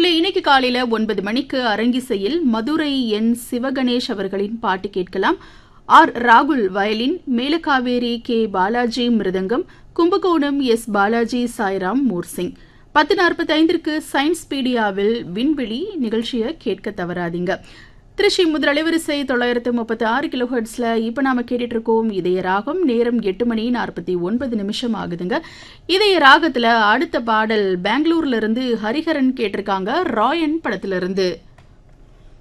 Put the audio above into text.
நேர்களே இன்னைக்கு காலையில ஒன்பது மணிக்கு அரங்கிசையில் மதுரை என் சிவகணேஷ் அவர்களின் பாட்டு கேட்கலாம் ஆர் ராகுல் violin Melakaveri K Balaji mridangam Kumbakonam S Balaji Sairam morsing பத்து நாற்பத்தைந்திற்கு சயின்ஸ் பீடியாவில் விண்வெளி நிகழ்ச்சியை கேட்க தவறாதீங்க திருச்சி முதல் அலைவரிசை தொள்ளாயிரத்து முப்பத்தி ஆறு கிலோ ஹெர்ட்ஸ்ல இப்ப நாம கேட்டுட்டு இருக்கோம் இதய ராகம் நேரம் எட்டு மணி நாற்பத்தி ஒன்பது நிமிஷம் ஆகுதுங்க இதய ராகத்துல அடுத்த பாடல் பெங்களூர்ல இருந்து ஹரிஹரன் கேட்டிருக்காங்க ராயன் படத்துல இருந்து